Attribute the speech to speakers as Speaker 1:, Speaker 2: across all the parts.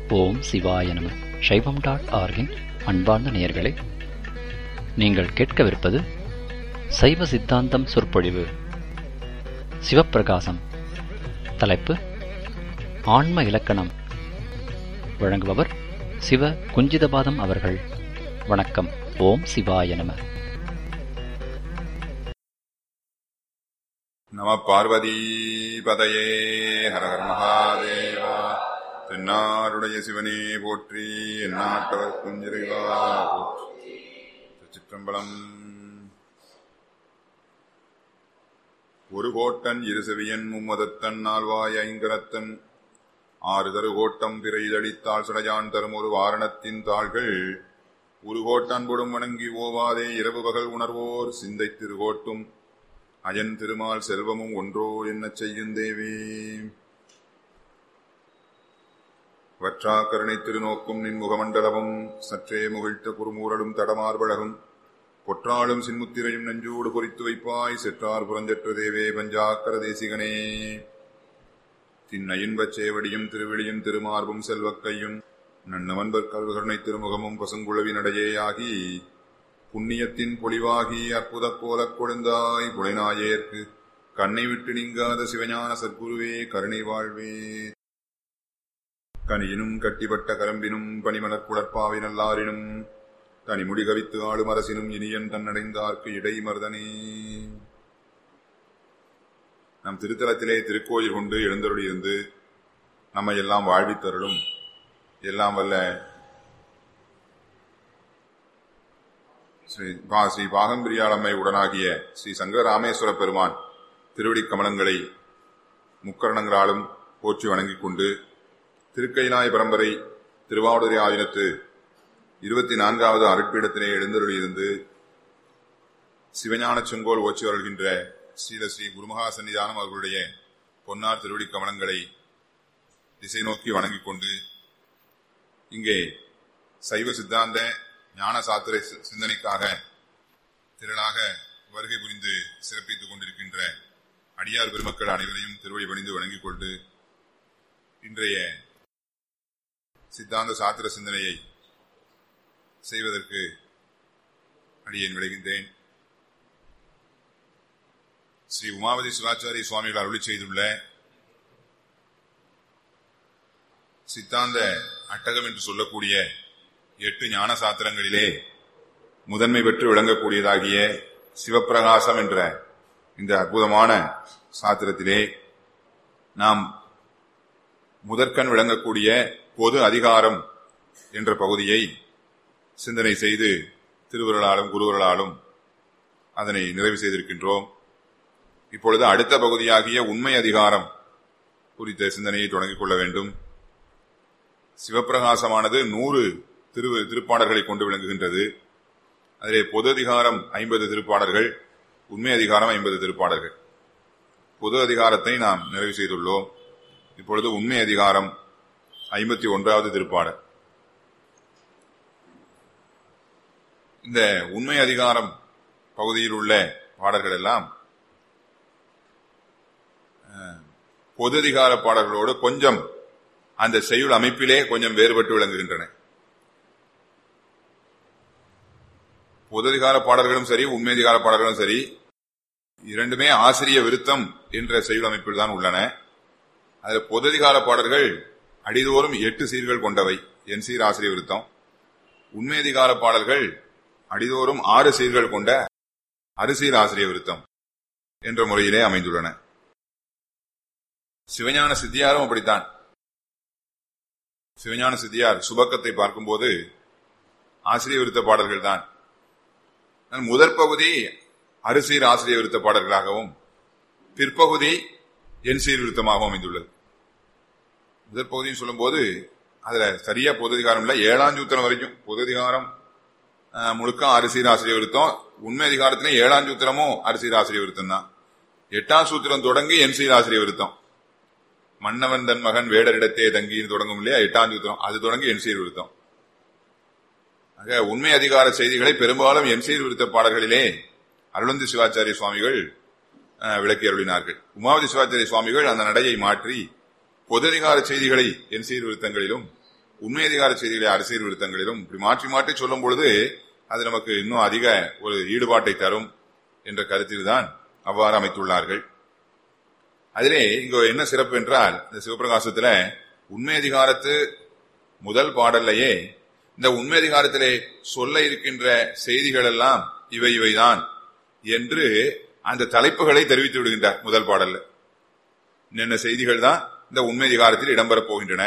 Speaker 1: ஓம் சிவாய நம சைவம் டாட் ஆர்கின் அன்பார்ந்த நேயர்களே நீங்கள் கேட்கவிருப்பது சைவ சித்தாந்தம் சொற்பொழிவு சிவப்பிரகாசம் தலைப்பு ஆன்ம இலக்கணம் வழங்குபவர் சிவ குஞ்சிதபாதம் அவர்கள் வணக்கம் ஓம் சிவாய நம
Speaker 2: நம பார்வதி பதையே ஹரஹர மகாதேவா தென்னாருடைய சிவனே போற்றி எந்நாட்டவர் குஞ்சிறைவா போற்றி திருச்சிற்றம்பலம் ஒரு கோட்டன் இருசெவியன் மும்மதத்தன் நால்வாய் ஐங்கரத்தன் ஆறு தரு கோட்டம் பிறையிலடித்தால் சுடையான் தரும் ஒரு வாரணத்தின் தாள்கள் ஒரு கோட்டான் பொடும் வணங்கி ஓவாதே இரவு பகல் உணர்வோர் சிந்தை திருகோட்டும் அயன் திருமால் செல்வமும் ஒன்றோ என்னச் செய்யும் தேவி வற்றா கருணை திருநோக்கும் நின் முகமண்டலமும் சற்றே முகிழ்த்த குறுமூரலும் தடமார்பழகும் பொற்றாளும் சின்முத்திரையும் நெஞ்சோடு பொறித்து வைப்பாய் செற்றார் புறஞ்சற்ற தேவே பஞ்சாக்கர தேசிகனே தின்னையின்பச் சேவடியும் திருவிழியும் திருமார்பும் செல்வக்கையும் நன்னவன்பர் கருகருணை திருமுகமும் பசுங்குழவி நடையேயாகி புண்ணியத்தின் பொலிவாகி அற்புத கோலக் கொழுந்தாய் புலைநாயேற்கு கண்ணை விட்டு நீங்காத சிவஞான சத்குருவே கருணை வாழ்வே கனியினும் கட்டிப்பட்ட கரம்பினும் பனிமலர் குளற்பாவை நல்லாரினும் தனிமுடி கவித்து ஆளும் அரசினும் இனியன் தன்னடைந்தார்க்கு இடை மருதனே நம் திருத்தலத்திலே திருக்கோயில் கொண்டு எழுந்தருளியிருந்து நம்மை எல்லாம் வாழ்வித்தருளும் எல்லாம் வல்ல ஸ்ரீ பா ஸ்ரீ பாகம்பிரியாளம்மை உடனாகிய ஸ்ரீ சங்கர ராமேஸ்வர பெருமான் திருவடி கமலங்களை முக்கரணங்களாலும் போற்றி வணங்கிக் கொண்டு திருக்கைலாய பரம்பரை திருவாவூரை ஆயிரத்து இருபத்தி நான்காவது அருட்பீடத்திலே எழுந்தருளியிருந்து சிவஞான செங்கோல் ஓச்சி வருகின்ற ஸ்ரீல ஸ்ரீ குருமகா சன்னிதானம் அவர்களுடைய பொன்னார் திருவடி கமலங்களை திசை நோக்கி வணங்கிக் கொண்டு இங்கே சைவ சித்தாந்த ஞான சாத்திரை சிந்தனைக்காக திரளாக வருகை புரிந்து சிறப்பித்துக் கொண்டிருக்கின்ற அடியார் பெருமக்கள் அனைவரையும் திருவடி பணிந்து வணங்கிக் கொண்டு இன்றைய சித்தாந்த சாத்திர சிந்தனையை செய்வதற்கு அடியேன் விளைகின்றேன் ஸ்ரீ உமாவதி சிவாச்சாரிய சுவாமிகள் அருளி செய்துள்ள சித்தாந்த அட்டகம் என்று சொல்லக்கூடிய எட்டு ஞான சாத்திரங்களிலே முதன்மை பெற்று விளங்கக்கூடியதாகிய சிவப்பிரகாசம் என்ற இந்த அற்புதமான சாத்திரத்திலே நாம் முதற்கண் விளங்கக்கூடிய பொது அதிகாரம் என்ற பகுதியை சிந்தனை செய்து திருவருளாலும் குருவர்களாலும் அதனை நிறைவு செய்திருக்கின்றோம் இப்பொழுது அடுத்த பகுதியாகிய உண்மை அதிகாரம் குறித்த சிந்தனையை தொடங்கிக் கொள்ள வேண்டும் சிவப்பிரகாசமானது நூறு திரு திருப்பாடல்களை கொண்டு விளங்குகின்றது அதிலே பொது அதிகாரம் ஐம்பது திருப்பாடல்கள் உண்மை அதிகாரம் ஐம்பது திருப்பாடல்கள் பொது அதிகாரத்தை நாம் நிறைவு செய்துள்ளோம் இப்பொழுது உண்மை அதிகாரம் ஐம்பத்தி ஒன்றாவது திருப்பாடல் இந்த உண்மை அதிகாரம் பகுதியில் உள்ள பாடல்கள் எல்லாம் பொது அதிகார பாடல்களோடு கொஞ்சம் அந்த செய்யுள் அமைப்பிலே கொஞ்சம் வேறுபட்டு விளங்குகின்றன பொது அதிகார பாடல்களும் சரி உண்மை அதிகார பாடல்களும் சரி இரண்டுமே ஆசிரிய விருத்தம் என்ற செய்யுள் அமைப்பில் தான் உள்ளன அதில் பொது அதிகார பாடல்கள் அடிதோறும் எட்டு சீர்கள் கொண்டவை என் சீர் ஆசிரிய விருத்தம் உண்மை அதிகார பாடல்கள் அடிதோறும் ஆறு சீர்கள் கொண்ட அரிசீர் ஆசிரிய விருத்தம் என்ற முறையிலே அமைந்துள்ளன சிவஞான சித்தியாரும் அப்படித்தான் சிவஞான சித்தியார் சுபக்கத்தை பார்க்கும்போது ஆசிரிய விருத்த பாடல்கள் தான் முதற் பகுதி அரிசீர் ஆசிரிய விருத்த பாடல்களாகவும் பிற்பகுதி என் சீர் விருத்தமாகவும் அமைந்துள்ளது முதற் பகுதியும் சொல்லும்போது அதுல சரியா பொது அதிகாரம் இல்ல ஏழாம் சூத்திரம் வரைக்கும் பொது அதிகாரம் முழுக்க அரிசீர் ஆசிரிய விருத்தம் உண்மை அதிகாரத்திலே ஏழாம் சூத்திரமும் அரிசீர் ஆசிரிய விருத்தம் தான் எட்டாம் சூத்திரம் தொடங்கி என் சீர் ஆசிரிய விருத்தம் மன்னவன் தன் மகன் வேடரிடத்தே தங்கின்னு தொடங்கும் இல்லையா எட்டாம் சூத்திரம் அது தொடங்கி என் சீர் விருத்தம் ஆக உண்மை அதிகார செய்திகளை பெரும்பாலும் என் சீர் விருத்த பாடல்களிலே அருளந்தி சிவாச்சாரிய சுவாமிகள் அஹ், விளக்கி அருளினார்கள் உமாவதி சிவாச்சாரிய சுவாமிகள் அந்த நடையை மாற்றி பொததிகார செய்திகளை என் சீர்திருத்தங்களிலும் உண்மை அதிகார செய்திகளை அரசியல் விருத்தங்களிலும் இப்படி மாற்றி மாற்றி சொல்லும் பொழுது அது நமக்கு இன்னும் அதிக ஒரு ஈடுபாட்டை தரும் என்ற கருத்தில் தான் அவ்வாறு அமைத்துள்ளார்கள் அதிலே இங்க என்ன சிறப்பு என்றால் இந்த சிவபிரகாசத்துல உண்மை அதிகாரத்து முதல் பாடல்லையே இந்த உண்மை அதிகாரத்திலே சொல்ல இருக்கின்ற செய்திகள் எல்லாம் இவை இவைதான் என்று அந்த தலைப்புகளை தெரிவித்து விடுகின்றார் முதல் பாடல்ல என்னென்ன செய்திகள் தான் இந்த உண்மை அதிகாரத்தில் இடம்பெறப் போகின்றன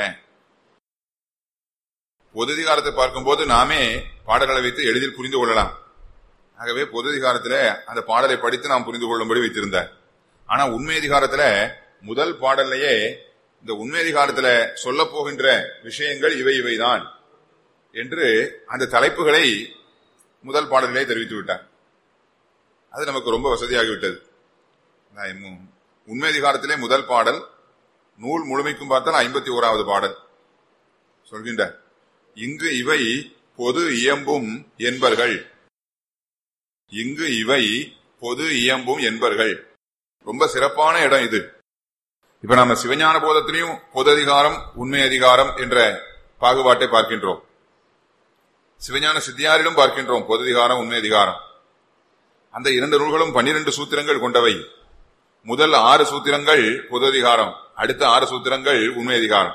Speaker 2: பொது அதிகாரத்தை பார்க்கும்போது நாமே பாடல்களை வைத்து எளிதில் புரிந்து கொள்ளலாம் ஆகவே பொது அதிகாரத்துல அந்த பாடலை படித்து நாம் புரிந்து கொள்ளும்படி வைத்திருந்தார் ஆனா உண்மை அதிகாரத்துல முதல் பாடல்லையே இந்த உண்மை அதிகாரத்துல சொல்ல போகின்ற விஷயங்கள் இவை இவைதான் என்று அந்த தலைப்புகளை முதல் பாடலிலே தெரிவித்து விட்டார் அது நமக்கு ரொம்ப வசதியாகிவிட்டது நான் இன்னும் உண்மை அதிகாரத்திலே முதல் பாடல் நூல் முழுமைக்கும் பார்த்தால் ஐம்பத்தி ஓராவது பாடல் சொல்கின்றார் இங்கு இவை பொது இயம்பும் என்பர்கள் இங்கு இவை பொது இயம்பும் என்பர்கள் ரொம்ப சிறப்பான இடம் இது இப்ப நம்ம சிவஞான போதத்திலையும் பொது அதிகாரம் உண்மை அதிகாரம் என்ற பாகுபாட்டை பார்க்கின்றோம் சிவஞான சித்தியாரிலும் பார்க்கின்றோம் பொது அதிகாரம் உண்மை அதிகாரம் அந்த இரண்டு நூல்களும் பன்னிரண்டு சூத்திரங்கள் கொண்டவை முதல் ஆறு சூத்திரங்கள் பொது அதிகாரம் அடுத்த ஆறு சூத்திரங்கள் உண்மை அதிகாரம்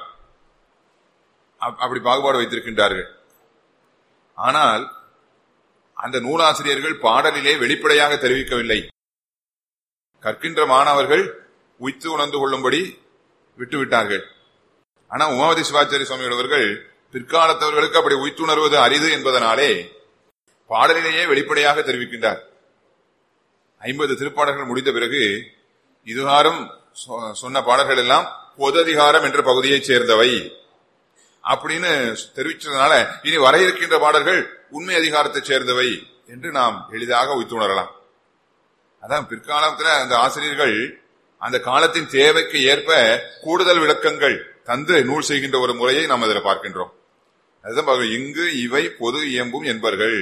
Speaker 2: அப்- அப்படி பாகுபாடு வைத்திருக்கின்றார்கள் ஆனால் அந்த நூலாசிரியர்கள் பாடலிலே வெளிப்படையாக தெரிவிக்கவில்லை கற்கின்ற மாணவர்கள் உய்த்து உணர்ந்து கொள்ளும்படி விட்டுவிட்டார்கள் ஆனா உமாவதி சிவாச்சாரிய சுவாமிகள் அவர்கள் பிற்காலத்தவர்களுக்கு அப்படி உய்த்துணர்வது அரிது என்பதனாலே பாடலிலேயே வெளிப்படையாக தெரிவிக்கின்றார் ஐம்பது திருப்பாடல்கள் முடிந்த பிறகு இதுகாரும் சொ- சொன்ன பாடல்கள் எல்லாம் பொததிகாரம் என்ற பகுதியைச் சேர்ந்தவை அப்படின்னு தெரிவிச்சதுனால இனி வர இருக்கின்ற பாடல்கள் உண்மை அதிகாரத்தைச் சேர்ந்தவை என்று நாம் எளிதாக உய்த்துணரலாம் அதான் பிற்காலத்துல அந்த ஆசிரியர்கள் அந்த காலத்தின் தேவைக்கு ஏற்ப கூடுதல் விளக்கங்கள் தந்து நூல் செய்கின்ற ஒரு முறையை நாம் அதில் பார்க்கின்றோம் அதுதான் பார்க்கிறோம். இங்கு இவை பொது இயம்பும் என்பர்கள்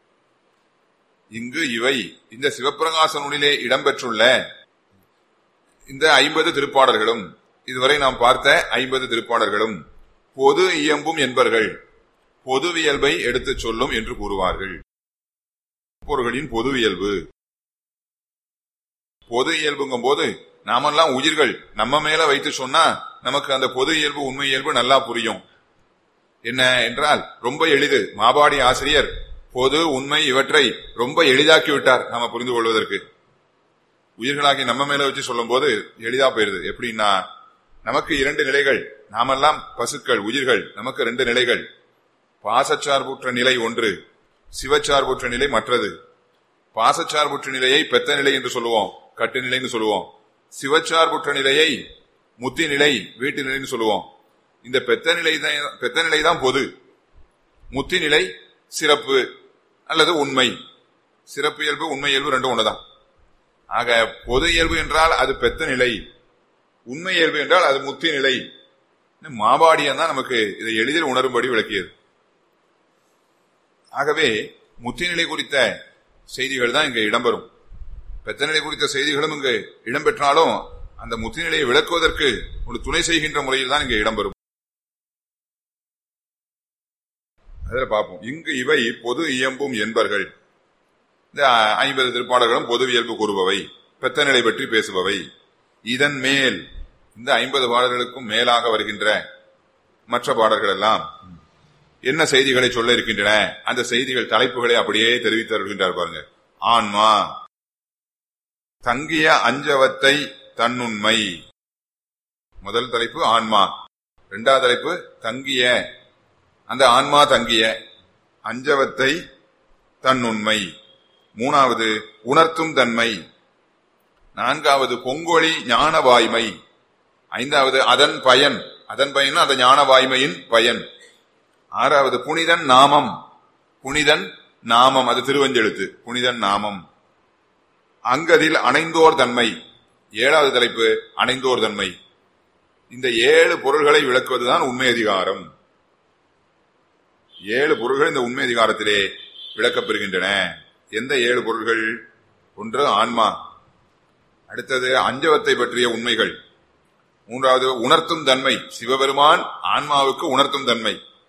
Speaker 2: இங்கு இவை இந்த சிவப்பிரகாச நூலிலே இடம்பெற்றுள்ள இந்த ஐம்பது திருப்பாடல்களும் இதுவரை நாம் பார்த்த ஐம்பது திருப்பாடல்களும் பொது இயம்பும் என்பர்கள் பொதுவியல்பை எடுத்துச் சொல்லும் என்று கூறுவார்கள் பொருள்களின் பொதுவியல்பு பொது இயல்புங்கும் போது நாமெல்லாம் உயிர்கள் நம்ம மேல வைத்து சொன்னா நமக்கு அந்த பொது இயல்பு உண்மை இயல்பு நல்லா புரியும் என்ன என்றால் ரொம்ப எளிது மாபாடி ஆசிரியர் பொது உண்மை இவற்றை ரொம்ப எளிதாக்கி விட்டார் நாம புரிந்து கொள்வதற்கு உயிர்களாகி நம்ம மேல வச்சு சொல்லும் போது எளிதா போயிருது எப்படின்னா நமக்கு இரண்டு நிலைகள் நாமெல்லாம் பசுக்கள் உயிர்கள் நமக்கு ரெண்டு நிலைகள் பாசச்சார்புற்ற நிலை ஒன்று சிவச்சார்புற்ற நிலை மற்றது பாசச்சார்புற்ற நிலையை பெத்த நிலை என்று சொல்லுவோம் கட்டு நிலைன்னு சொல்லுவோம் சிவச்சார்புற்ற நிலையை முத்தி நிலை வீட்டு நிலைன்னு சொல்லுவோம் இந்த பெத்த நிலை தான் பெத்த நிலை தான் பொது முத்தி நிலை சிறப்பு அல்லது உண்மை சிறப்பு இயல்பு உண்மை இயல்பு ரெண்டும் ஒண்ணுதான் ஆக பொது இயல்பு என்றால் அது பெத்த நிலை உண்மை இயல்பு என்றால் அது முத்தி நிலை மாபாடியம் தான் நமக்கு இதை எளிதில் உணரும்படி விளக்கியது ஆகவே முத்தி நிலை குறித்த செய்திகள் தான் இங்க இடம்பெறும் பெத்த நிலை குறித்த செய்திகளும் இங்கு இடம்பெற்றாலும் அந்த முத்தி நிலையை விளக்குவதற்கு ஒரு துணை செய்கின்ற முறையில் தான் இங்க இடம்பெறும் அதில் பார்ப்போம் இங்கு இவை பொது இயம்பும் என்பர்கள் இந்த ஐம்பது திருப்பாடல்களும் பொது இயல்பு கூறுபவை பெத்த நிலை பற்றி பேசுபவை இதன் மேல் இந்த ஐம்பது பாடல்களுக்கும் மேலாக வருகின்ற மற்ற பாடல்கள் எல்லாம் என்ன செய்திகளை சொல்ல இருக்கின்றன அந்த செய்திகள் தலைப்புகளை அப்படியே தெரிவித்து வருகின்றார் பாருங்க ஆன்மா தங்கிய அஞ்சவத்தை தன்னுண்மை முதல் தலைப்பு ஆன்மா இரண்டாவது தலைப்பு தங்கிய அந்த ஆன்மா தங்கிய அஞ்சவத்தை தன்னுண்மை மூணாவது உணர்த்தும் தன்மை நான்காவது பொங்கொழி ஞான வாய்மை ஐந்தாவது அதன் பயன் அதன் பயன் அந்த ஞான வாய்மையின் பயன் ஆறாவது புனிதன் நாமம் புனிதன் நாமம் அது திருவஞ்செழுத்து புனிதன் நாமம் அங்கதில் அணைந்தோர் தன்மை ஏழாவது தலைப்பு அணைந்தோர் தன்மை இந்த ஏழு பொருள்களை விளக்குவதுதான் உண்மை அதிகாரம் ஏழு பொருள்கள் இந்த உண்மை அதிகாரத்திலே விளக்கப்பெறுகின்றன எந்த ஏழு பொருள்கள் ஒன்று ஆன்மா அடுத்தது அஞ்சவத்தை பற்றிய உண்மைகள் மூன்றாவது உணர்த்தும் தன்மை சிவபெருமான் ஆன்மாவுக்கு உணர்த்தும் தன்மை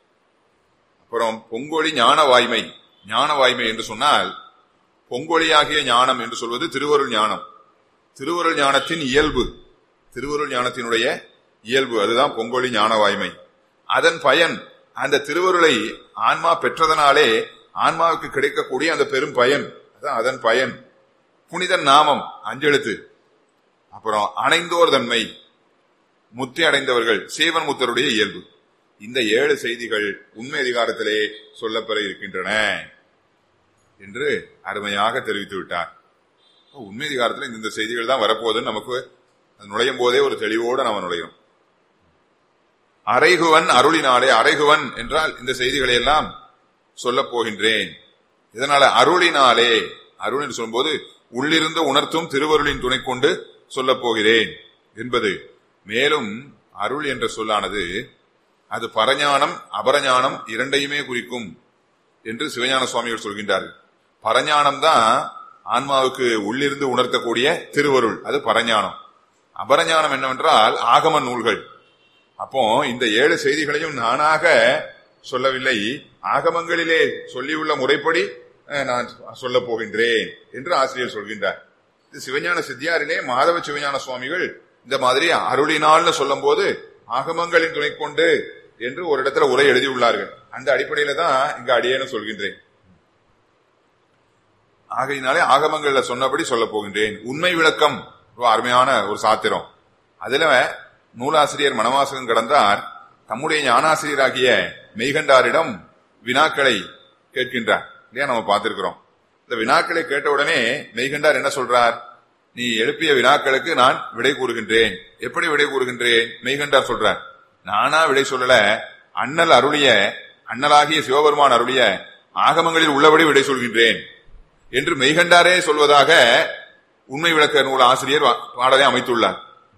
Speaker 2: அப்புறம் பொங்கொழி ஞான வாய்மை ஞான வாய்மை என்று சொன்னால் பொங்கொழியாகிய ஞானம் என்று சொல்வது திருவருள் ஞானம் திருவருள் ஞானத்தின் இயல்பு திருவருள் ஞானத்தினுடைய இயல்பு அதுதான் பொங்கொழி ஞான வாய்மை அதன் பயன் அந்த திருவருளை ஆன்மா பெற்றதனாலே ஆன்மாவுக்கு கிடைக்கக்கூடிய அந்த பெரும் பயன் அதான் அதன் பயன் புனித நாமம் அஞ்செழுத்து அப்புறம் அணைந்தோர் தன்மை முத்தி அடைந்தவர்கள் சீவன் முத்தருடைய இயல்பு இந்த ஏழு செய்திகள் உண்மை அதிகாரத்திலே சொல்லப்பெற இருக்கின்றன என்று அருமையாக தெரிவித்து விட்டார் அப்ப உண்மை அதிகாரத்தில் இந்த இந்த செய்திகள் தான் வரப்போகுதுன்னு நமக்கு அது நுழையும் போதே ஒரு தெளிவோடு நாம நுழையும் அரைகுவன் அருளினாலே அரைகுவன் என்றால் இந்த செய்திகளை எல்லாம் சொல்லப் போகின்றேன் இதனால அருளினாலே அருள் என்று சொல்லும்போது உள்ளிருந்து உணர்த்தும் திருவருளின் துணை கொண்டு சொல்லப் போகிறேன் என்பது மேலும் அருள் என்ற சொல்லானது அது பரஞானம் அபரஞானம் இரண்டையுமே குறிக்கும் என்று சிவஞான சுவாமிகள் சொல்கின்றார்கள் பரஞானம் தான் ஆன்மாவுக்கு உள்ளிருந்து உணர்த்தக்கூடிய திருவருள் அது பரஞானம் அபரஞானம் என்னவென்றால் ஆகம நூல்கள் அப்போ இந்த ஏழு செய்திகளையும் நானாக சொல்லவில்லை ஆகமங்களிலே சொல்லியுள்ள முறைப்படி அஹ், நான் சொல்ல போகின்றேன் என்று ஆசிரியர் சொல்கின்றார் இது சிவஞான சித்தியாரிலே மாதவ சிவஞான சுவாமிகள் இந்த மாதிரி அருளினால்னு சொல்லும் போது ஆகமங்களின் துணை கொண்டு என்று ஒரு இடத்துல உரை எழுதியுள்ளார்கள் அந்த அடிப்படையில தான் இங்க அடியேன்னு சொல்கின்றேன் ஆகையினாலே ஆகமங்கள்ல சொன்னபடி சொல்ல போகின்றேன் உண்மை விளக்கம் ரொம்ப அருமையான ஒரு சாத்திரம் அதுல நூலாசிரியர் மணவாசகம் கடந்தார் தம்முடைய ஞானாசிரியராகிய மெய்கண்டாரிடம் வினாக்களை கேட்கின்றார் இல்லையா நம்ம பார்த்திருக்கிறோம் இந்த வினாக்களை கேட்ட உடனே மெய்கண்டார் என்ன சொல்றார் நீ எழுப்பிய வினாக்களுக்கு நான் விடை கூறுகின்றேன் எப்படி விடை கூறுகின்றேன் மெய்கண்டார் சொல்றார் நானா விடை சொல்லல அண்ணல் அருளிய அண்ணலாகிய சிவபெருமான் அருளிய ஆகமங்களில் உள்ளபடி விடை சொல்கின்றேன் என்று மெய்கண்டாரே சொல்வதாக உண்மை விளக்க நூல் ஆசிரியர் வா- பாடலை அமைத்துள்ளார்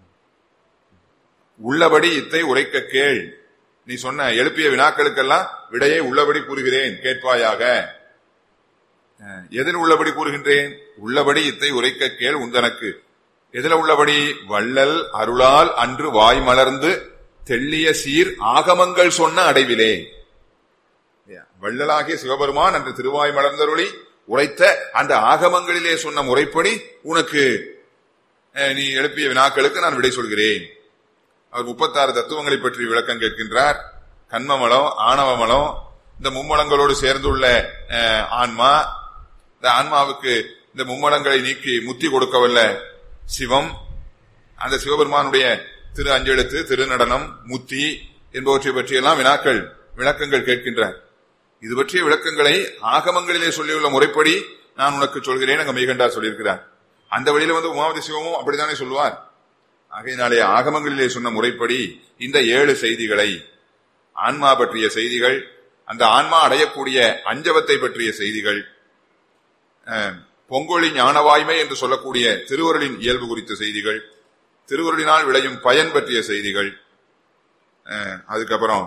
Speaker 2: உள்ளபடி இத்தை உரைக்க கேள் நீ சொன்ன எழுப்பிய வினாக்களுக்கெல்லாம் விடையை உள்ளபடி கூறுகிறேன் கேட்பாயாக அஹ், எதில் உள்ளபடி கூறுகின்றேன் உள்ளபடி இத்தை உரைக்க கேள் உந்தனக்கு எதுல உள்ளபடி வள்ளல் அருளால் அன்று வாய் மலர்ந்து தெள்ளிய சீர் ஆகமங்கள் சொன்ன அடைவிலே வள்ளலாகிய சிவபெருமான் அன்று திருவாய் மலர்ந்தருளி உரைத்த அந்த ஆகமங்களிலே சொன்ன முறைப்படி உனக்கு அஹ், நீ எழுப்பிய வினாக்களுக்கு நான் விடை சொல்கிறேன் அவர் முப்பத்தாறு தத்துவங்களை பற்றி விளக்கம் கேட்கின்றார் கண்மமலம் ஆணவமலம் இந்த மும்மலங்களோடு சேர்ந்துள்ள அஹ், ஆன்மா இந்த ஆன்மாவுக்கு இந்த மும்மலங்களை நீக்கி முத்தி கொடுக்கவல்ல சிவம் அந்த சிவபெருமானுடைய திரு அஞ்செழுத்து திருநடனம் முத்தி என்பவற்றை பற்றியெல்லாம் வினாக்கள் விளக்கங்கள் கேட்கின்றார் இது பற்றிய விளக்கங்களை ஆகமங்களிலே சொல்லியுள்ள முறைப்படி நான் உனக்கு சொல்கிறேன் அங்க மெய்கண்டார் சொல்லியிருக்கிறார் அந்த வழியில வந்து உமாவதி சிவமும் அப்படித்தானே சொல்லுவார் ஆகையினாலே ஆகமங்களிலே சொன்ன முறைப்படி இந்த ஏழு செய்திகளை ஆன்மா பற்றிய செய்திகள் அந்த ஆன்மா அடையக்கூடிய அஞ்சவத்தை பற்றிய செய்திகள் அஹ், பொங்கொழி ஞானவாய்மை என்று சொல்லக்கூடிய திருவருளின் இயல்பு குறித்த செய்திகள் திருவருளினால் விளையும் பயன் பற்றிய செய்திகள் அஹ், அதுக்கப்புறம்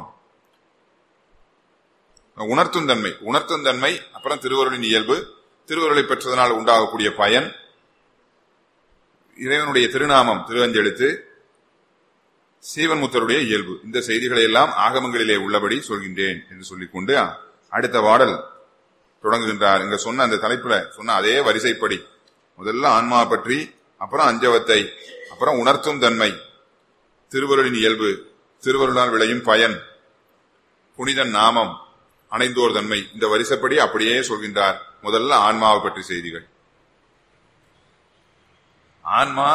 Speaker 2: உணர்த்தும் தன்மை உணர்த்தும் தன்மை அப்புறம் திருவருளின் இயல்பு திருவருளை பெற்றதனால் உண்டாகக்கூடிய பயன் இறைவனுடைய திருநாமம் திருவஞ்செழுத்து சீவன் முத்தருடைய இயல்பு இந்த செய்திகளை எல்லாம் ஆகமங்களிலே உள்ளபடி சொல்கின்றேன் என்று சொல்லிக்கொண்டு அடுத்த பாடல் தொடங்குகின்றார் இங்க சொன்ன அந்த தலைப்புல சொன்ன அதே வரிசைப்படி முதல்ல ஆன்மா பற்றி அப்புறம் அஞ்சவத்தை அப்புறம் உணர்த்தும் தன்மை திருவருளின் இயல்பு திருவருளால் விளையும் பயன் புனிதன் நாமம் அணைந்தோர் தன்மை இந்த வரிசைப்படி அப்படியே சொல்கின்றார் முதல்ல ஆன்மாவை பற்றி செய்திகள் ஆன்மா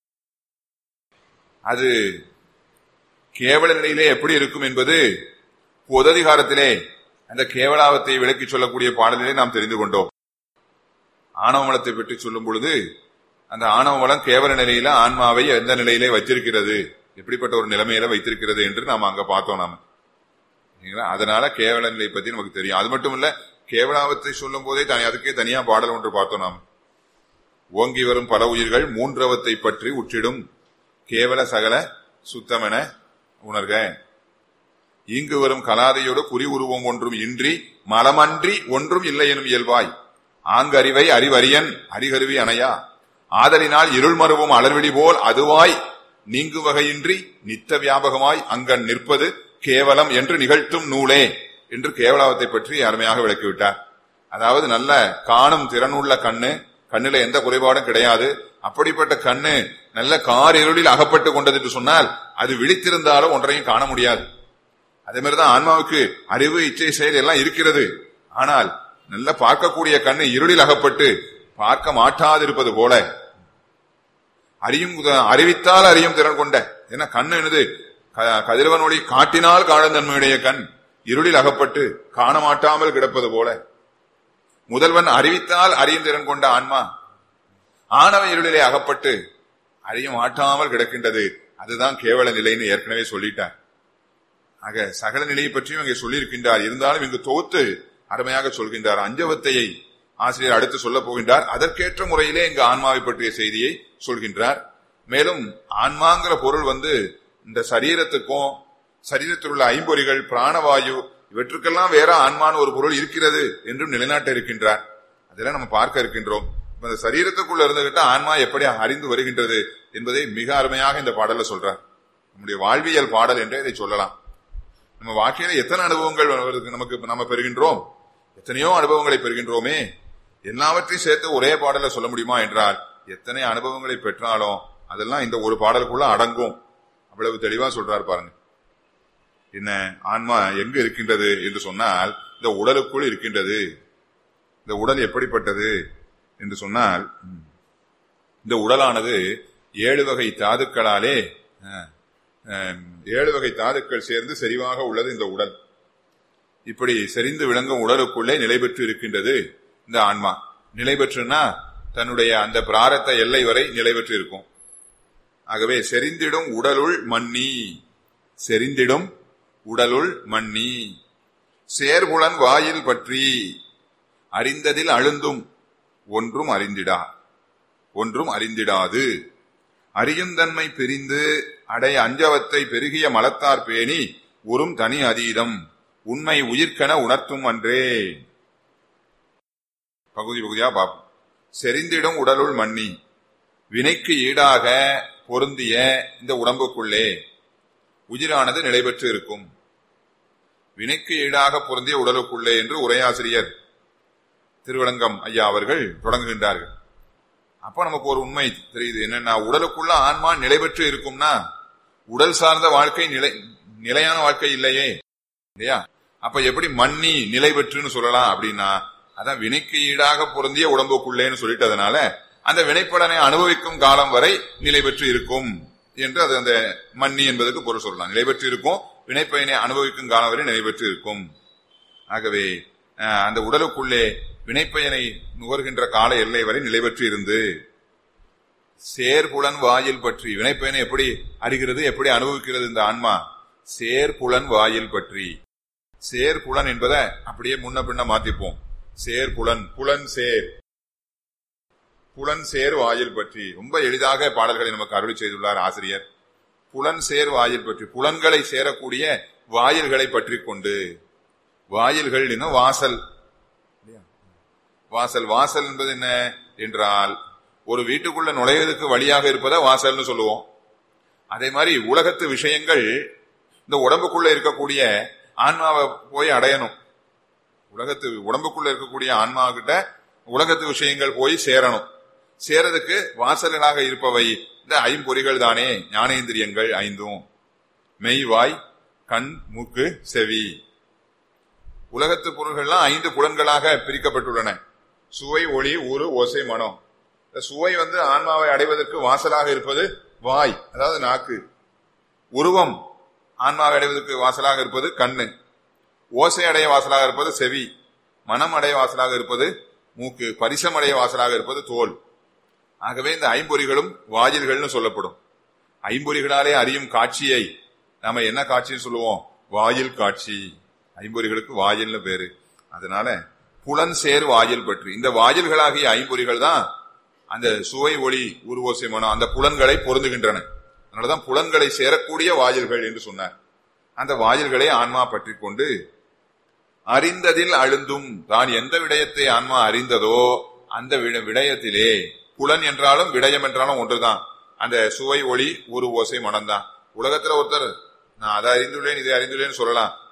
Speaker 2: அது கேவல நிலையிலே எப்படி இருக்கும் என்பது பொததிகாரத்திலே அந்த கேவலாவத்தை விளக்கி சொல்லக்கூடிய பாடலிலே நாம் தெரிந்து கொண்டோம் ஆணவ மலத்தை பற்றி சொல்லும் பொழுது அந்த ஆணவ மலம் கேவல நிலையில ஆன்மாவை எந்த நிலையிலே வைத்திருக்கிறது எப்படிப்பட்ட ஒரு நிலைமையில வைத்திருக்கிறது என்று நாம் அங்க பார்த்தோம் நாம சரிங்களா? அதனால கேவல நிலை பத்தி நமக்கு தெரியும் அது மட்டும் இல்ல கேவலாவத்தை சொல்லும் போதே தனி அதுக்கே தனியா பாடல் ஒன்று பார்த்தோம் நாம் ஓங்கி வரும் பல உயிர்கள் மூன்றவத்தை பற்றி உற்றிடும் கேவல சகல சுத்தமென உணர்க இங்கு வரும் கலாதையோடு குறி உருவம் ஒன்றும் இன்றி மலமன்றி ஒன்றும் இல்லை எனும் இயல்பாய் ஆங்கறிவை அறிவரியன் அறிகருவி அணையா ஆதலினால் இருள் மருவும் அலர்விழி போல் அதுவாய் நீங்கு வகையின்றி நித்த வியாபகமாய் அங்கன் நிற்பது கேவலம் என்று நிகழ்த்தும் நூலே என்று கேவலாவத்தை பற்றி அருமையாக விளக்கிவிட்டார் அதாவது நல்ல காணும் திறனுள்ள கண்ணு கண்ணுல எந்த குறைபாடும் கிடையாது அப்படிப்பட்ட கண்ணு நல்ல கார் இருளில் அகப்பட்டு கொண்டது என்று சொன்னால் அது விழித்திருந்தாலும் ஒன்றையும் காண முடியாது அதே மாதிரிதான் ஆன்மாவுக்கு அறிவு இச்சை செயல் எல்லாம் இருக்கிறது ஆனால் நல்ல பார்க்கக்கூடிய கண்ணு இருளில் அகப்பட்டு பார்க்க மாட்டாதிருப்பது போல அறியும் அறிவித்தால் அறியும் திறன் கொண்ட ஏன்னா கண்ணு என்னது க- கதிரவன் ஒளி காட்டினால் காணும் தன்மையுடைய கண் இருளில் அகப்பட்டு காண மாட்டாமல் கிடப்பது போல முதல்வன் அறிவித்தால் அறியும் திறன் கொண்ட ஆன்மா ஆணவ இருளிலே அகப்பட்டு அறிய மாட்டாமல் கிடக்கின்றது அதுதான் கேவல நிலைன்னு ஏற்கனவே சொல்லிட்டார் ஆக சகல நிலையை பற்றியும் இங்கே சொல்லியிருக்கின்றார் இருந்தாலும் இங்கு தொகுத்து அருமையாக சொல்கின்றார் அஞ்சவத்தையை ஆசிரியர் அடுத்து சொல்ல போகின்றார் அதற்கேற்ற முறையிலே இங்கு ஆன்மாவை பற்றிய செய்தியை சொல்கின்றார் மேலும் ஆன்மாங்கிற பொருள் வந்து இந்த சரீரத்துக்கும் சரீரத்தில் உள்ள ஐம்பொறிகள் பிராணவாயு இவற்றுக்கெல்லாம் வேற ஆன்மான்னு ஒரு பொருள் இருக்கிறது என்றும் நிலைநாட்ட இருக்கின்றார் அதெல்லாம் நம்ம பார்க்க இருக்கின்றோம் இப்ப இந்த சரீரத்துக்குள்ள இருந்துகிட்டு ஆன்மா எப்படி அறிந்து வருகின்றது என்பதை மிக அருமையாக இந்த பாடல்ல சொல்றார் நம்முடைய வாழ்வியல் பாடல் என்றே இதை சொல்லலாம் நம்ம வாழ்க்கையில எத்தனை அனுபவங்கள் வருது நமக்கு நம்ம பெறுகின்றோம் எத்தனையோ அனுபவங்களை பெறுகின்றோமே எல்லாவற்றையும் சேர்த்து ஒரே பாடல சொல்ல முடியுமா என்றால் எத்தனை அனுபவங்களை பெற்றாலும் அதெல்லாம் இந்த ஒரு பாடலுக்குள்ள அடங்கும் அவ்வளவு தெளிவா சொல்றாரு பாருங்க என்ன ஆன்மா எங்க இருக்கின்றது என்று சொன்னால் இந்த உடலுக்குள் இருக்கின்றது இந்த உடல் எப்படிப்பட்டது என்று சொன்னால் ம், இந்த உடலானது ஏழு வகை தாதுக்களாலே அஹ், அஹ், ஏழு வகை தாதுக்கள் சேர்ந்து செறிவாக உள்ளது இந்த உடல் இப்படி செறிந்து விளங்கும் உடலுக்குள்ளே நிலை பெற்று இருக்கின்றது இந்த ஆன்மா நிலை பெற்றுனா தன்னுடைய அந்த பிராரத்த எல்லை வரை நிலை பெற்று இருக்கும் ஆகவே செறிந்திடும் உடலுள் மன்னி செறிந்திடும் உடலுள் மன்னி சேர்புலன் வாயில் பற்றி அறிந்ததில் அழுந்தும் ஒன்றும் அறிந்திடா ஒன்றும் அறிந்திடாது அறியுந்தன்மை பிரிந்து அடைய அஞ்சவத்தை பெருகிய மலத்தார் பேணி உறும் தனி அதீதம் உண்மை உயிர்க்கென உணர்த்தும் அன்றே பகுதி பகுதியா பார்ப்போம் செறிந்திடும் உடலுள் மன்னி வினைக்கு ஈடாக பொருந்திய இந்த உடம்புக்குள்ளே உயிரானது நிலை பெற்று இருக்கும் வினைக்கு ஈடாக பொருந்திய உடலுக்குள்ளே என்று உரையாசிரியர் திருவலங்கம் ஐயா அவர்கள் தொடங்குகின்றார்கள் அப்ப நமக்கு ஒரு உண்மை தெரியுது என்னன்னா உடலுக்குள்ள ஆன்மா நிலை பெற்று இருக்கும்னா உடல் சார்ந்த வாழ்க்கை நிலை நிலையான வாழ்க்கை இல்லையே இல்லையா அப்ப எப்படி மண்ணி நிலை பெற்றுன்னு சொல்லலாம் அப்படின்னா அதான் வினைக்கு ஈடாக பொருந்திய உடம்புக்குள்ளேன்னு சொல்லிட்டதுனால அந்த வினைப்பலனை அனுபவிக்கும் காலம் வரை நிலை பெற்று இருக்கும் என்று அது அந்த மண்ணி என்பதற்கு பொருள் சொல்லலாம் நிலை பெற்று இருக்கும் வினைப்பயனை அனுபவிக்கும் காலம் வரை நிலை பெற்று இருக்கும் ஆகவே அஹ், அந்த உடலுக்குள்ளே வினைப்பயனை நுகர்கின்ற கால எல்லை வரை நிலை பெற்று இருந்து சேர்புலன் வாயில் பற்றி வினைப்பயனை எப்படி அறிகிறது எப்படி அனுபவிக்கிறது இந்த ஆன்மா சேர்புலன் வாயில் பற்றி சேர்புலன் என்பதை அப்படியே முன்ன பின்ன மாத்திப்போம் சேர்புலன் புலன் சேர் புலன் சேர் வாயில் பற்றி ரொம்ப எளிதாக பாடல்களை நமக்கு அருளி செய்துள்ளார் ஆசிரியர் புலன் சேர் வாயில் பற்றி புலன்களை சேரக்கூடிய வாயில்களை பற்றி கொண்டு வாயில்கள் இன்னும் வாசல் இல்லையா? வாசல் வாசல் என்பது என்ன என்றால் ஒரு வீட்டுக்குள்ள நுழைவதற்கு வழியாக இருப்பதை வாசல்னு சொல்லுவோம் அதே மாதிரி உலகத்து விஷயங்கள் இந்த உடம்புக்குள்ள இருக்கக்கூடிய ஆன்மாவை போய் அடையணும் உலகத்து உடம்புக்குள்ள இருக்கக்கூடிய ஆன்மா கிட்ட உலகத்து விஷயங்கள் போய் சேரணும் சேரதுக்கு வாசல்களாக இருப்பவை இந்த ஐம்பொறிகள் தானே ஞானேந்திரியங்கள் ஐந்தும் மெய் வாய் கண் மூக்கு செவி உலகத்து பொருள்கள்லாம் ஐந்து புலன்களாக பிரிக்கப்பட்டுள்ளன சுவை ஒளி ஊறு ஓசை மனம் இந்த சுவை வந்து ஆன்மாவை அடைவதற்கு வாசலாக இருப்பது வாய் அதாவது நாக்கு உருவம் ஆன்மாவை அடைவதற்கு வாசலாக இருப்பது கண்ணு ஓசை அடைய வாசலாக இருப்பது செவி மனம் அடைய வாசலாக இருப்பது மூக்கு பரிசம் அடைய வாசலாக இருப்பது தோல் ஆகவே இந்த ஐம்பொறிகளும் வாயில்கள்னு சொல்லப்படும் ஐம்பொறிகளாலே அறியும் காட்சியை நாம என்ன காட்சின்னு சொல்லுவோம் வாயில் காட்சி ஐம்பொறிகளுக்கு வாயில்னு பேரு அதனால புலன் சேர் வாயில் பற்றி இந்த வாயில்களாகிய ஐம்பொறிகள் தான் அந்த சுவை ஒளி உருவோசை மனம் அந்த புலன்களை பொருந்துகின்றன அதனாலதான் புலன்களை சேரக்கூடிய வாயில்கள் என்று சொன்னார் அந்த வாயில்களை ஆன்மா பற்றி கொண்டு அறிந்ததில் அழுந்தும் தான் எந்த விடயத்தை ஆன்மா அறிந்ததோ அந்த விட- விடயத்திலே புலன் என்றாலும் விடயம் என்றாலும் ஒன்றுதான் அந்த சுவை ஒளி ஒரு ஓசை மனம்தான் உலகத்துல ஒருத்தர் நான் அதை அறிந்துள்ளேன் இதை அறிந்துள்ளேன்னு சொல்லலாம்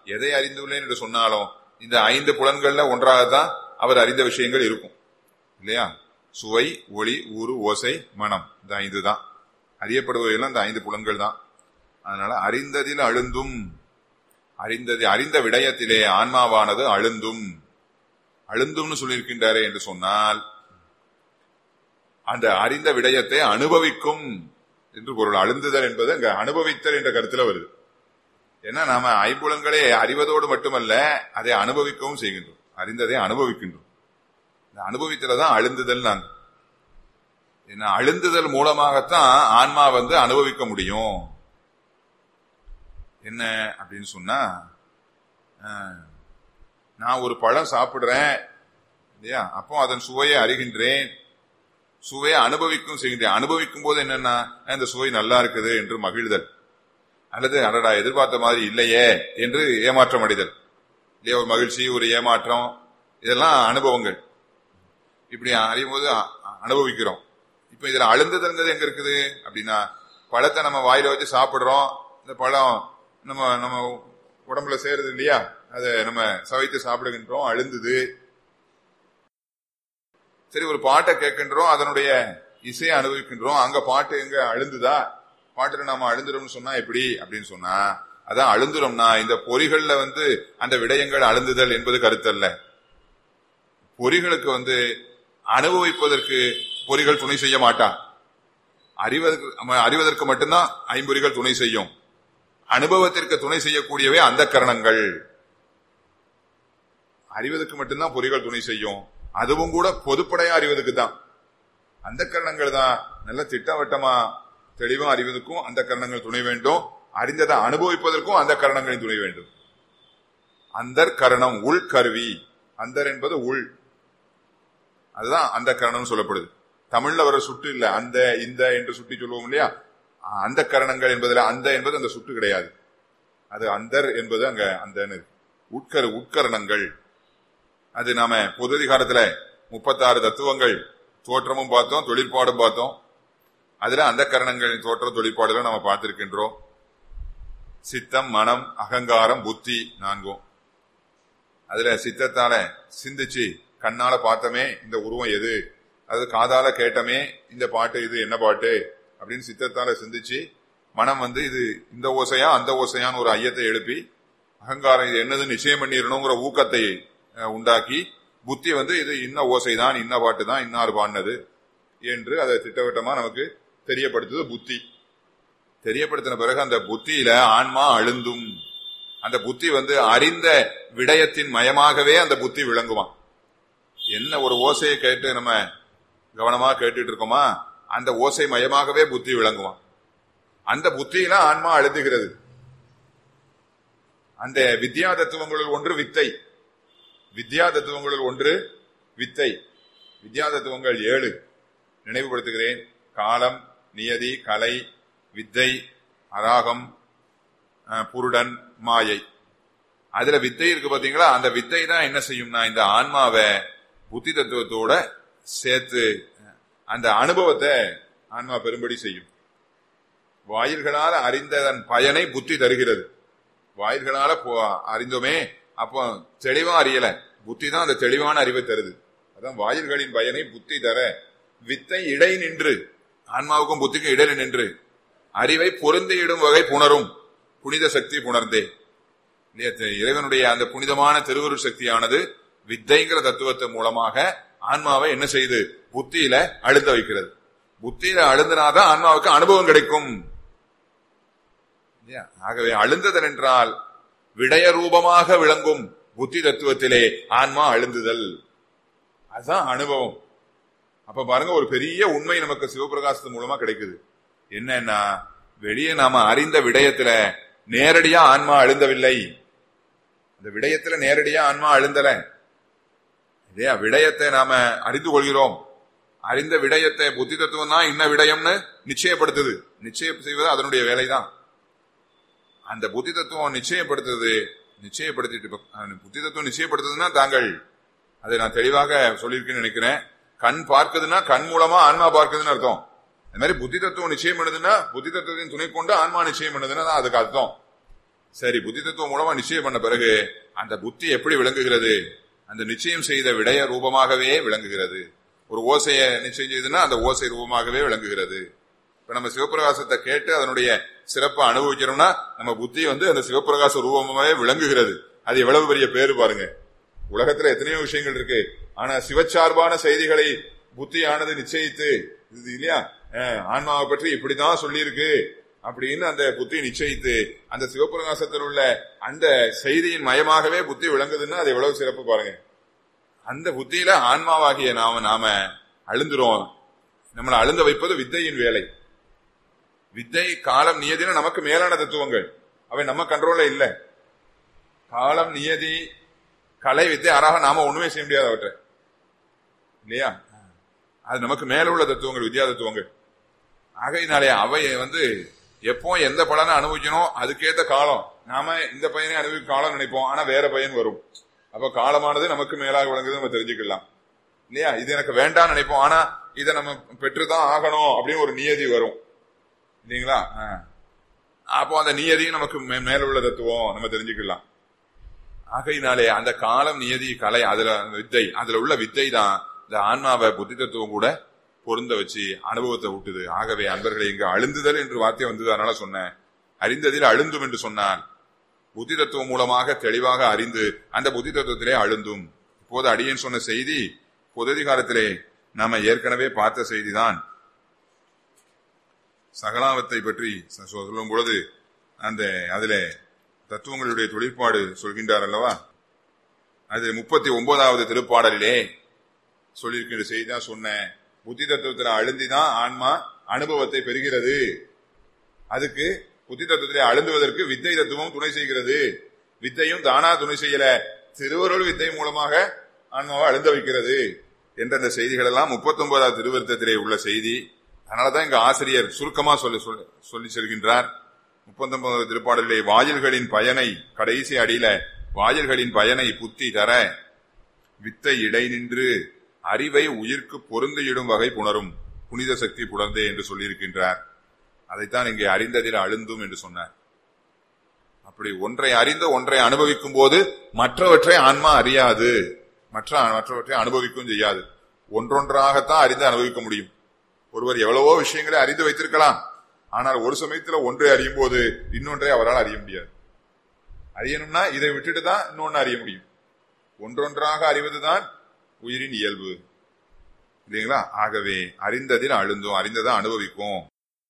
Speaker 2: எதை அறிந்துள்ளேன் என்று சொன்னாலும் இந்த ஐந்து புலன்கள்ல ஒன்றாகத்தான் அவர் அறிந்த விஷயங்கள் இருக்கும் இல்லையா சுவை ஒளி ஊறு ஓசை மனம் இந்த ஐந்து தான் அறியப்படுவதெல்லாம் இந்த ஐந்து புலன்கள் தான் அதனால அறிந்ததில் அழுந்தும் அறிந்தது அறிந்த விடயத்திலே ஆன்மாவானது அழுந்தும் அழுந்தும்னு சொல்லியிருக்கின்றாரே என்று சொன்னால் அந்த அறிந்த விடயத்தை அனுபவிக்கும் என்று பொருள் அழுந்துதல் என்பது அங்க அனுபவித்தல் என்ற கருத்துல வருது ஏன்னா நாம ஐம்புலங்களே அறிவதோடு மட்டுமல்ல அதை அனுபவிக்கவும் செய்கின்றோம் அறிந்ததை அனுபவிக்கின்றோம் இந்த அனுபவித்தல தான் அழுந்துதல் நாங்க ஏன்னா அழுந்துதல் மூலமாகத்தான் ஆன்மா வந்து அனுபவிக்க முடியும் என்ன அப்படின்னு சொன்னா ஆஹ், நான் ஒரு பழம் சாப்பிடுறேன் இல்லையா அப்போ அதன் சுவையை அறிகின்றேன் சுவையை அனுபவிக்கும் செய்கின்றேன் அனுபவிக்கும் போது என்னன்னா இந்த சுவை நல்லா இருக்குது என்று மகிழ்தல் அல்லது அடடா எதிர்பார்த்த மாதிரி இல்லையே என்று ஏமாற்றம் அடைதல் இல்லையா ஒரு மகிழ்ச்சி ஒரு ஏமாற்றம் இதெல்லாம் அனுபவங்கள் இப்படி அறியும் போது அ- அனுபவிக்கிறோம் இப்ப இதுல அழுந்ததுங்கிறது எங்க இருக்குது அப்படின்னா பழத்தை நம்ம வாயில வச்சு சாப்பிடுறோம் இந்த பழம் நம்ம நம்ம உடம்புல சேருது இல்லையா அதை நம்ம சவைத்து சாப்பிடுகின்றோம் அழுந்துது சரி ஒரு பாட்டை கேட்கின்றோம் அதனுடைய இசையை அனுபவிக்கின்றோம் அங்க பாட்டு எங்க அழுந்துதா பாட்டுல நாம அழுந்துறோம்னு சொன்னா எப்படி அப்படின்னு சொன்னா அதான் அழுந்துறோம்னா இந்த பொறிகள்ல வந்து அந்த விடயங்கள் அழுந்துதல் என்பது கருத்தல்ல பொறிகளுக்கு வந்து அனுபவிப்பதற்கு பொறிகள் துணை செய்ய மாட்டான் அறிவதற்கு நம்ம அறிவதற்கு மட்டும்தான் ஐம்பொறிகள் துணை செய்யும் அனுபவத்திற்கு துணை செய்யக்கூடியவை அந்த கரணங்கள் அறிவதற்கு மட்டும்தான் பொறிகள் துணை செய்யும் அதுவும் கூட பொதுப்படையா அறிவதற்கு தான் அந்த கரணங்கள் தான் நல்ல திட்டவட்டமா தெளிவா அறிவதற்கும் அந்த கரணங்கள் துணை வேண்டும் அறிந்ததை அனுபவிப்பதற்கும் அந்த கரணங்களின் துணை வேண்டும் அந்தர் கரணம் உள் கருவி அந்தர் என்பது உள் அதுதான் அந்த கரணம் சொல்லப்படுது தமிழ்ல வர சுட்டு இல்ல அந்த இந்த என்று சுட்டி சொல்லுவோம் இல்லையா அந்த கரணங்கள் என்பதுல அந்த என்பது அந்த சுட்டு கிடையாது அது அந்தர் என்பது அங்க அந்த உட்கரு உட்கரணங்கள் அது நாம பொது அதிகாரத்துல முப்பத்தாறு தத்துவங்கள் தோற்றமும் பார்த்தோம் தொழிற்பாடும் பார்த்தோம் அதுல அந்த கரணங்களின் தோற்றம் தொழிற்பாடுகளை நம்ம பார்த்திருக்கின்றோம் சித்தம் மனம் அகங்காரம் புத்தி நான்கும் அதுல சித்தத்தால சிந்திச்சு கண்ணால பார்த்தமே இந்த உருவம் எது அது காதால கேட்டமே இந்த பாட்டு இது என்ன பாட்டு அப்படின்னு சித்தத்தால சிந்திச்சு மனம் வந்து இது இந்த ஓசையா அந்த ஓசையான்னு ஒரு ஐயத்தை எழுப்பி அகங்காரம் இது என்னது நிச்சயம் பண்ணிடணுங்கிற ஊக்கத்தை அஹ், உண்டாக்கி புத்தி வந்து இது இன்ன ஓசை தான் இன்ன பாட்டு தான் இன்னார் பாடினது என்று அதை திட்டவட்டமா நமக்கு தெரியப்படுத்துது புத்தி தெரியப்படுத்தின பிறகு அந்த புத்தியில ஆன்மா அழுந்தும் அந்த புத்தி வந்து அறிந்த விடயத்தின் மயமாகவே அந்த புத்தி விளங்குவான் என்ன ஒரு ஓசையை கேட்டு நம்ம கவனமா கேட்டுட்டு இருக்கோமா அந்த ஓசை மயமாகவே புத்தி விளங்குவான் அந்த புத்தியில ஆன்மா அழுதுகிறது அந்த வித்யா தத்துவங்களுள் ஒன்று வித்தை வித்யா தத்துவங்களுள் ஒன்று வித்தை வித்யா தத்துவங்கள் ஏழு நினைவுபடுத்துகிறேன் காலம் நியதி கலை வித்தை அராகம் அஹ், புருடன் மாயை அதுல வித்தை இருக்கு பாத்தீங்களா அந்த வித்தை தான் என்ன செய்யும்னா இந்த ஆன்மாவை புத்தி தத்துவத்தோட சேர்த்து அந்த அனுபவத்தை ஆன்மா பெரும்படி செய்யும் வாயில்களால் அறிந்ததன் பயனை புத்தி தருகிறது வாயில்களால போ- அறிந்தோமே அப்போ தெளிவா அறியல புத்தி தான் அந்த தெளிவான அறிவை தருது அதான் வாயில்களின் பயனை புத்தி தர வித்தை இடை நின்று ஆன்மாவுக்கும் புத்திக்கும் இடையில நின்று அறிவை பொருந்தியிடும் வகை புணரும் புனித சக்தி புணர்ந்தே இல்லையா? த- இறைவனுடைய அந்த புனிதமான திருவருள் சக்தியானது வித்தைங்கிற தத்துவத்தின் மூலமாக ஆன்மாவை என்ன செய்து புத்தியில அழுந்த வைக்கிறது புத்தியில அழுந்தினாதான் ஆன்மாவுக்கு அனுபவம் கிடைக்கும் இல்லையா? ஆகவே அழுந்ததன் என்றால் விடய ரூபமாக விளங்கும் புத்தி தத்துவத்திலே ஆன்மா அழுந்துதல் அதுதான் அனுபவம் அப்ப பாருங்க ஒரு பெரிய உண்மை நமக்கு சிவபிரகாசத்து மூலமா கிடைக்குது என்னன்னா வெளியே நாம அறிந்த விடயத்துல நேரடியா ஆன்மா அழுந்தவில்லை அந்த விடயத்துல நேரடியா ஆன்மா அழுந்தல இல்லையா விடயத்தை நாம அறிந்து கொள்கிறோம் அறிந்த விடயத்தை புத்தி தத்துவம் தான் இன்ன விடயம்னு நிச்சயப்படுத்துது நிச்சயம் செய்வது அதனுடைய வேலைதான் அந்த புத்தி தத்துவம் நிச்சயப்படுத்துது நிச்சயப்படுத்திட்டு இப்ப, அஹ், புத்தி தத்துவம் நிச்சயப்படுத்துதுன்னா தாங்கள் அதை நான் தெளிவாக சொல்லியிருக்கேன்னு நினைக்கிறேன் கண் பார்க்குதுன்னா கண் மூலமா ஆன்மா பார்க்குதுன்னு அர்த்தம் அது மாதிரி புத்தி தத்துவம் நிச்சயம் பண்ணுதுன்னா புத்தி தத்துவத்தின் துணை கொண்டு ஆன்மா நிச்சயம் பண்ணுதுன்னா தான் அதுக்கு அர்த்தம் சரி புத்தி தத்துவம் மூலமா நிச்சயம் பண்ண பிறகு அந்த புத்தி எப்படி விளங்குகிறது அந்த நிச்சயம் செய்த விடய ரூபமாகவே விளங்குகிறது ஒரு ஓசையை நிச்சயம் செய்துன்னா அந்த ஓசை ரூபமாகவே விளங்குகிறது இப்ப நம்ம சிவபிரகாசத்தை கேட்டு அதனுடைய சிறப்பை அனுபவிக்கிறோம்னா நம்ம புத்தி வந்து அந்த சிவபிரகாச ரூபமாகவே விளங்குகிறது அது எவ்வளவு பெரிய பேரு பாருங்க உலகத்துல எத்தனையோ விஷயங்கள் இருக்கு ஆனா சிவச்சார்பான செய்திகளை புத்தியானது நிச்சயித்து இது இல்லையா அஹ், ஆன்மாவை பற்றி இப்படிதான் சொல்லியிருக்கு அப்படின்னு அந்த புத்தி நிச்சயித்து அந்த சிவபிரகாசத்தில் உள்ள அந்த செய்தியின் மயமாகவே புத்தி விளங்குதுன்னா அது எவ்வளவு சிறப்பு பாருங்க அந்த புத்தியில ஆன்மாவாகிய நாம நாம அழுந்துரும் நம்மளை அழுந்த வைப்பது வித்தையின் வேலை வித்தை காலம் நியதினா நமக்கு மேலான தத்துவங்கள் அவை நம்ம கண்ட்ரோல்ல இல்ல காலம் நியதி கலை வித்தை அறாக நாம ஒண்ணுமே செய்ய முடியாது அவற்றை இல்லையா அது நமக்கு மேல உள்ள தத்துவங்கள் வித்யா தத்துவங்கள் ஆகையினாலே அவை வந்து எப்போ எந்த பலனை அனுபவிக்கணும் அதுக்கேத்த காலம் நாம இந்த பையனை அனுபவிக்க காலம் நினைப்போம் ஆனா வேற பையன் வரும் அப்ப காலமானது நமக்கு மேலாக விளங்குது நம்ம தெரிஞ்சுக்கலாம் இல்லையா இது எனக்கு வேண்டாம்னு நினைப்போம் ஆனா இதை நம்ம பெற்றுதான் ஆகணும் அப்படின்னு ஒரு நியதி வரும் இல்லைங்களா ஆ. அப்போ அந்த நியதியும் நமக்கு மே- மேல உள்ள தத்துவம் நம்ம தெரிஞ்சுக்கலாம் ஆகையினாலே அந்த காலம் நியதி கலை அதுல அந்த வித்தை அதுல உள்ள வித்தை தான் இந்த ஆன்மாவை புத்தி தத்துவம் கூட பொருந்த வச்சு அனுபவத்தை விட்டுது ஆகவே அன்பர்களை இங்கு அழுந்துதல் என்று வார்த்தை வந்தது அதனால சொன்னேன் அறிந்ததில் அழுந்தும் என்று சொன்னான் புத்தி தத்துவம் மூலமாக தெளிவாக அறிந்து அந்த புத்தி தத்துவத்திலே அழுந்தும் இப்போது அடியேன் சொன்ன செய்தி பொததிகாரத்திலே நாம ஏற்கனவே பார்த்த செய்திதான் சகலாவத்தை பற்றி ச- சொல்லும் பொழுது அந்த அதுல தத்துவங்களுடைய தொழிற்பாடு சொல்கின்றார் அல்லவா அது முப்பத்தி ஒன்பதாவது திருப்பாடலிலே சொல்லியிருக்கின்ற செய்தி தான் சொன்னேன் புத்தி தத்துவத்தில் அழுந்திதான் ஆன்மா அனுபவத்தை பெறுகிறது அதுக்கு புத்தி தத்துவத்திலே அழுந்துவதற்கு வித்தை தத்துவம் துணை செய்கிறது வித்தையும் தானா துணை செய்யல திருவருள் வித்தை மூலமாக ஆன்மாவை அழுந்த வைக்கிறது என்ற அந்த செய்திகள் எல்லாம் முப்பத்தி ஒன்பதாவது திருவருத்தத்திலே உள்ள செய்தி அதனாலதான் இங்க ஆசிரியர் சுருக்கமா சொல்லி சொல்லி- சொல்லி செல்கின்றார் முப்பத்தி ஒன்பதாவது திருப்பாடலிலே வாயில்களின் பயனை கடைசி அடியில வாயில்களின் பயனை புத்தி தர வித்தை இடை நின்று அறிவை உயிர்க்கு பொருந்தியிடும் வகை புணரும் புனித சக்தி புணர்ந்தே என்று சொல்லியிருக்கின்றார் அதைத்தான் இங்கே அறிந்ததில் அழுந்தும் என்று சொன்னார் அப்படி ஒன்றை அறிந்த ஒன்றை அனுபவிக்கும் போது மற்றவற்றை ஆன்மா அறியாது மற்ற மற்றவற்றை அனுபவிக்கவும் செய்யாது ஒன்றொன்றாகத்தான் அறிந்து அனுபவிக்க முடியும் ஒருவர் எவ்வளவோ விஷயங்களை அறிந்து வைத்திருக்கலாம் ஆனால் ஒரு சமயத்துல ஒன்றை அறியும் போது இன்னொன்றை அவரால் அறிய முடியாது அறியணும்னா இதை விட்டுட்டு தான் இன்னொன்னு அறிய முடியும் ஒன்றொன்றாக அறிவதுதான் உயிரின் இயல்பு இல்லைங்களா ஆகவே அறிந்ததில் அழுந்தும் அறிந்ததை அனுபவிக்கும்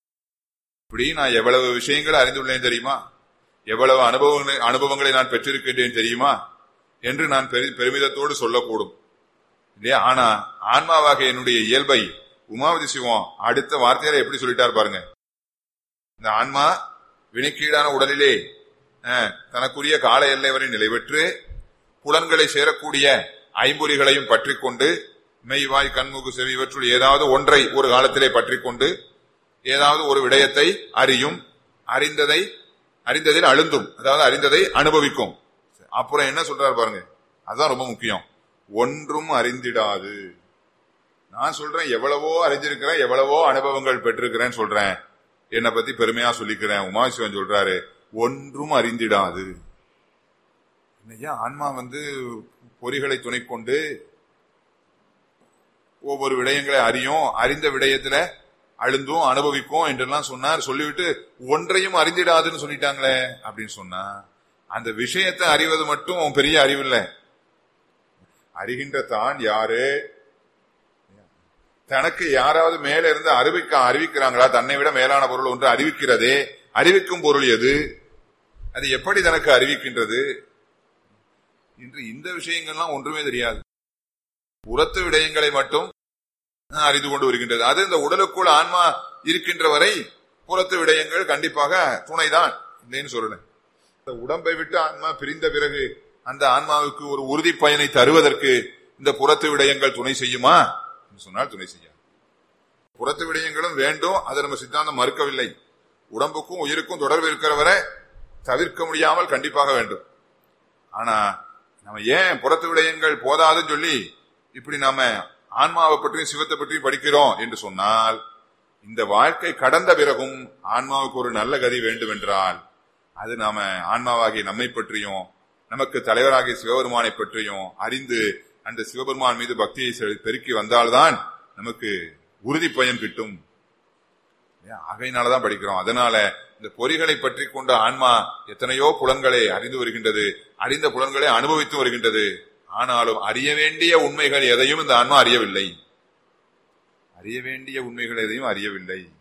Speaker 2: இப்படி நான் எவ்வளவு விஷயங்களை அறிந்துள்ளேன் தெரியுமா எவ்வளவு அனுபவங்களை அனுபவங்களை நான் பெற்றிருக்கின்றேன் தெரியுமா என்று நான் பெரு- பெருமிதத்தோடு சொல்லக்கூடும் இல்லையா ஆனா ஆன்மாவாக என்னுடைய இயல்பை உமாவதி சிவம் அடுத்த வார்த்தையில எப்படி சொல்லிட்டார் பாருங்க இந்த ஆன்மா வினைக்கீடான உடலிலே அஹ், தனக்குரிய கால எல்லை வரை நிலை பெற்று புலன்களை சேரக்கூடிய ஐம்பொறிகளையும் பற்றி கொண்டு மெய்வாய் கண்முகு செவி இவற்றுள் ஏதாவது ஒன்றை ஒரு காலத்திலே பற்றி கொண்டு ஏதாவது ஒரு விடயத்தை அறியும் அறிந்ததை அறிந்ததில் அழுந்தும் அதாவது அறிந்ததை அனுபவிக்கும் அப்புறம் என்ன சொல்றாரு பாருங்க அதுதான் ரொம்ப முக்கியம் ஒன்றும் அறிந்திடாது நான் சொல்றேன் எவ்வளவோ அறிஞ்சிருக்கிறேன் எவ்வளவோ அனுபவங்கள் பெற்றிருக்கிறேன்னு சொல்றேன் என்னை பத்தி பெருமையா சொல்லிக்கிறேன் உமாசிவன் சொல்றாரு ஒன்றும் அறிந்திடாது என்னய்யா ஆன்மா வந்து பொறிகளை துணை கொண்டு ஒவ்வொரு விடயங்களை அறியும் அறிந்த விடயத்துல அழுந்தும் அனுபவிக்கும் என்றெல்லாம் சொன்னார் சொல்லிவிட்டு ஒன்றையும் அறிந்திடாதுன்னு சொல்லிட்டாங்களே அப்படின்னு சொன்னா அந்த விஷயத்தை அறிவது மட்டும் பெரிய அறிவில்லை அறிகின்ற தான் யாரு தனக்கு யாராவது மேல இருந்து அறிவிக்க அறிவிக்கிறாங்களா தன்னை விட மேலான பொருள் ஒன்று அறிவிக்கிறதே அறிவிக்கும் பொருள் எது அது எப்படி தனக்கு அறிவிக்கின்றது இன்று இந்த விஷயங்கள்லாம் ஒன்றுமே தெரியாது புறத்து விடயங்களை மட்டும் அறிந்து கொண்டு வருகின்றது அது இந்த உடலுக்குள் ஆன்மா இருக்கின்ற வரை புறத்து விடயங்கள் கண்டிப்பாக துணைதான் இல்லைன்னு சொல்லல இந்த உடம்பை விட்டு ஆன்மா பிரிந்த பிறகு அந்த ஆன்மாவுக்கு ஒரு உறுதி பயனை தருவதற்கு இந்த புறத்து விடயங்கள் துணை செய்யுமா என்று சொன்னால் துணை செய்யாது புறத்து விடயங்களும் வேண்டும் அதை நம்ம சித்தாந்தம் மறுக்கவில்லை உடம்புக்கும் உயிருக்கும் தொடர்பு இருக்கிற வரை தவிர்க்க முடியாமல் கண்டிப்பாக வேண்டும் ஆனா நம்ம ஏன் புறத்து விடயங்கள் போதாதுன்னு சொல்லி இப்படி நாம ஆன்மாவை பற்றியும் சிவத்தை பற்றியும் படிக்கிறோம் என்று சொன்னால் இந்த வாழ்க்கை கடந்த பிறகும் ஆன்மாவுக்கு ஒரு நல்ல கதி வேண்டும் என்றால் அது நாம ஆன்மாவாகிய நம்மை பற்றியும் நமக்கு தலைவராகிய சிவபெருமானை பற்றியும் அறிந்து அந்த சிவபெருமான் மீது பக்தியை செ- பெருக்கி வந்தால்தான் நமக்கு உறுதி பயன் கிட்டும் ஏன், ஆகையினாலதான் படிக்கிறோம் அதனால இந்த பொறிகளை பற்றி கொண்ட ஆன்மா எத்தனையோ புலன்களை அறிந்து வருகின்றது அறிந்த புலன்களை அனுபவித்து வருகின்றது ஆனாலும் அறிய வேண்டிய உண்மைகள் எதையும் இந்த ஆன்மா அறியவில்லை அறிய வேண்டிய உண்மைகள் எதையும் அறியவில்லை